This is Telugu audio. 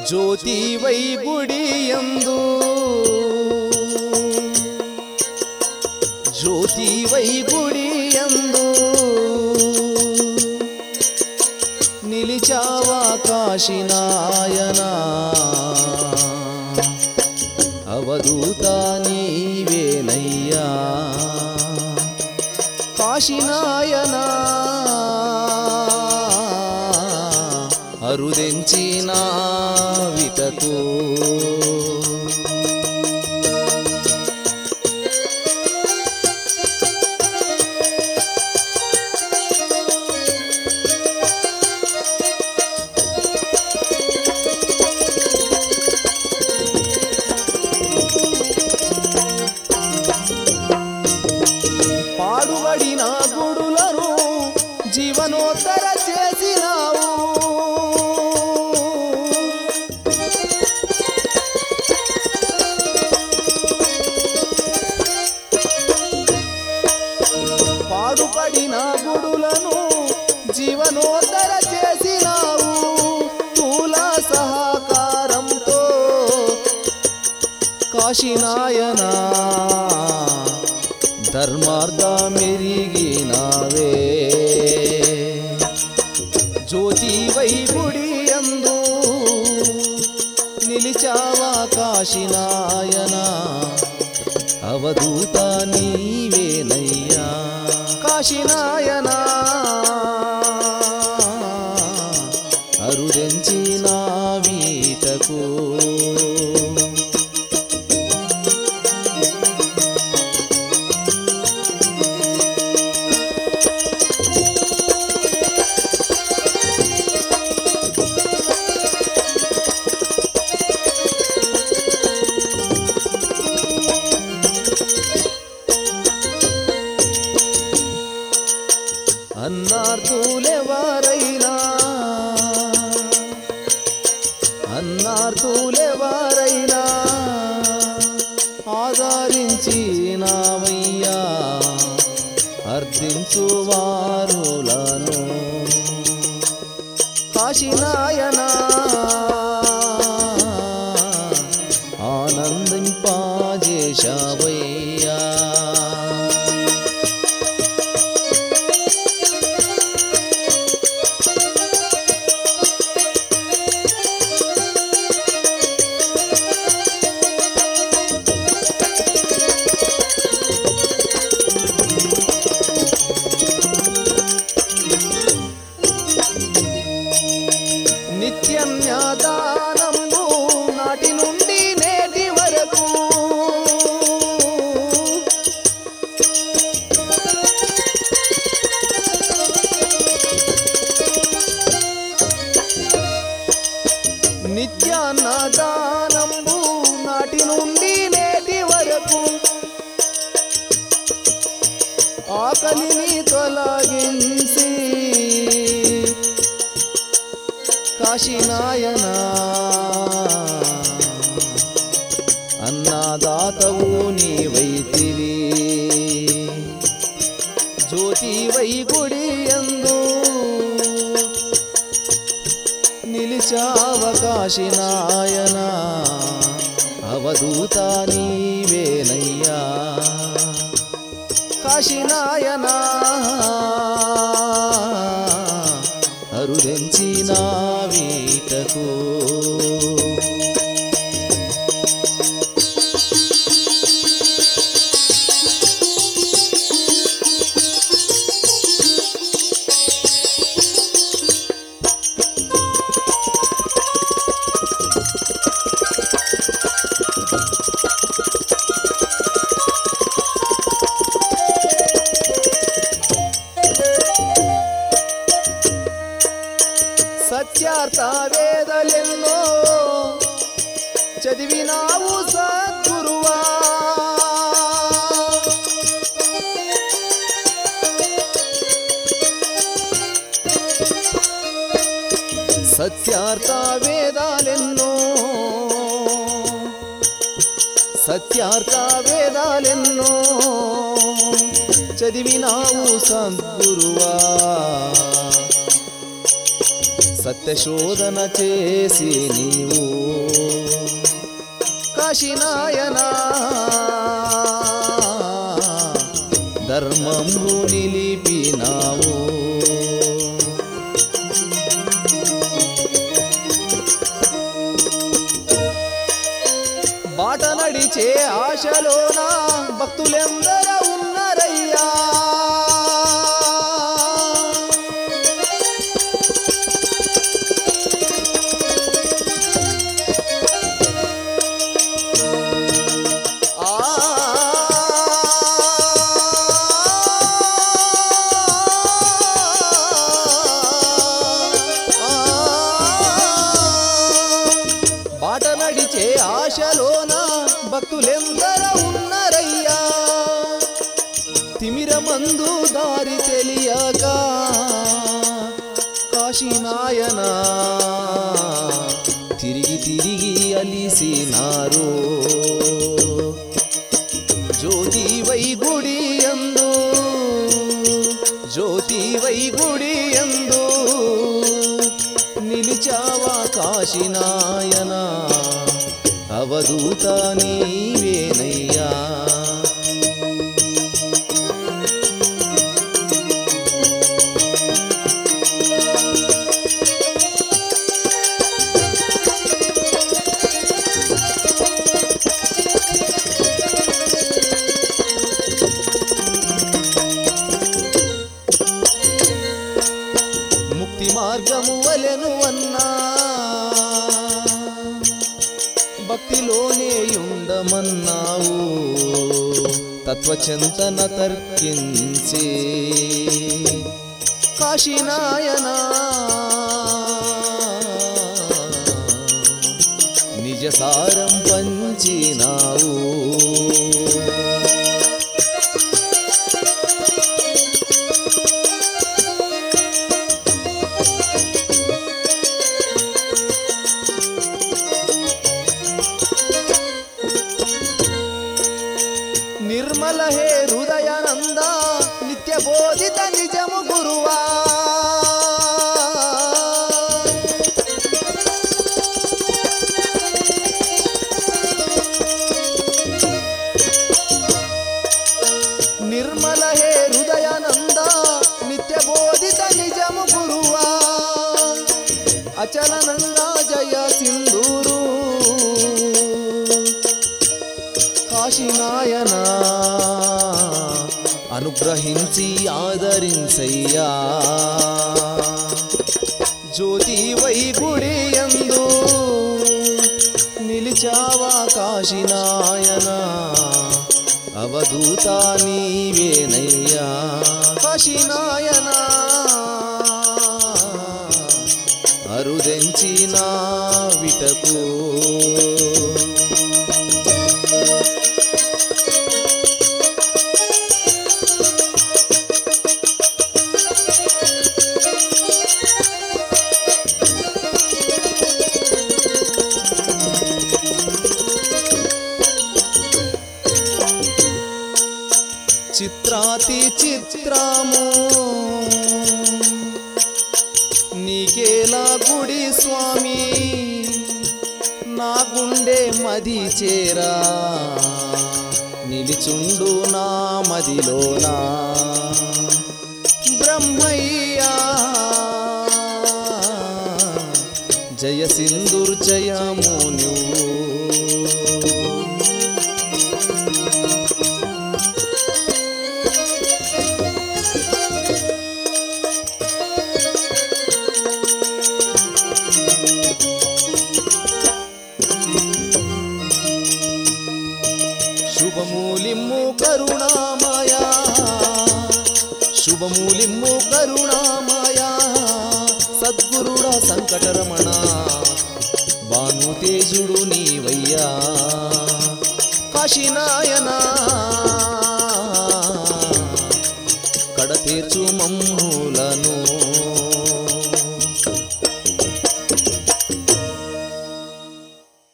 జ్యోతి వై గుడియందు జ్యోతి వై గుడియందు నిలిచావా కాశినాయనా అవధూత నీవేనయ్యా కాశినాయనా అరుదెంచిన విటకు పాడుబడిన గుడులను జీవనోత్తర చేసినావు పాడుపడిన గుడులను జీవనోత్తర చేసినావు స్థూల సహకారంతో కాశీనాయనా ధర్మార్థ మెరిగినావే జ్యోతి వై గుడి అందు నిలిచావా కాశీనాయనా అవధూత నీవేనయ్యా కాశీనాయనా అరుదెంచిన వీటకు అన్నార్తులెవరైనా అన్నార్తులెవరైనా ఆదరించినావయ్యా అర్థించు వారులను కాశీనాయనా ఆనందింపాజేశావయ్యా నిత్యం జ్ఞాదానంబు నాటి నుండి నేటి వరకు నిత్యాన్నదానంబు నాటి నుండి నేటి వరకు ఆకలిని తొలగించి కాశీనాయనా అన్నాదాతవు నీవైతివి జ్యోతి వై గుడి ఎందు నిలిచావ కాశీనాయనా అవధూత నీవేనయ్యా కాశీనాయనా అరుదెంచిన వీటకు సత్యార్థ వేదలెన్నో చదివినావు సద్గురువా సత్యార్థ వేదాలెన్నో సత్యార్థ వేదాలెన్నో చదివినావు సద్గురువా సత్యశోధన చేసి నీవు కాశీనాయన ధర్మము నిలిపినావు బాట నడిచే ఆశలోన భక్తులెందర ఉన్నారయ్యా ఆ బాట నడిచే ఆశలోన భక్తులెందర ఉన్నారయ్యా తిమిరమందు దారి తెలియక కాశీనాయన తిరిగి తిరిగి అలిసినారు జ్యోతి వై గుడి ఎందు జ్యోతి వై గుడి ఎందు నిలిచావా కాశీనాయన అవధూత నీవేనయ్యా ముక్తి మార్గము వలెను అన్నా భక్తిలోనే ఉండమన్నావు తత్వచింతన తర్కించే కాశీనాయన నిజ సారం పంచినావు నిర్మల హే హృదయానంద నిత్య బోధిత నిజము గురువా నిర్మల హే హృదయానంద నిత్య బోధిత నిజము గురువా అచలనంగా జయ సింధూరు కాశీనాయన అనుగ్రహించి ఆదరించయ్యా జ్యోతి వై గుడి ఎందు నిలిచావా కాశీనాయన అవధూత నీవేనయ్యా కాశీనాయన అరుదెంచిన విటకు చిత్రాతి చిత్రము నీకేలా గుడి స్వామి నా గుండె మది చేరా నిలిచుండు నా మదిలోనా బ్రహ్మయ్యా జయ సింధుర్జయము నువ్వు శుభమూలిమ్ము కరుణామయా శుభమూలిమ్ము కరుణామయా సద్గురుడా సంకటరమణ భానుతేజుడు నీవయ్యా కాశీనాయనా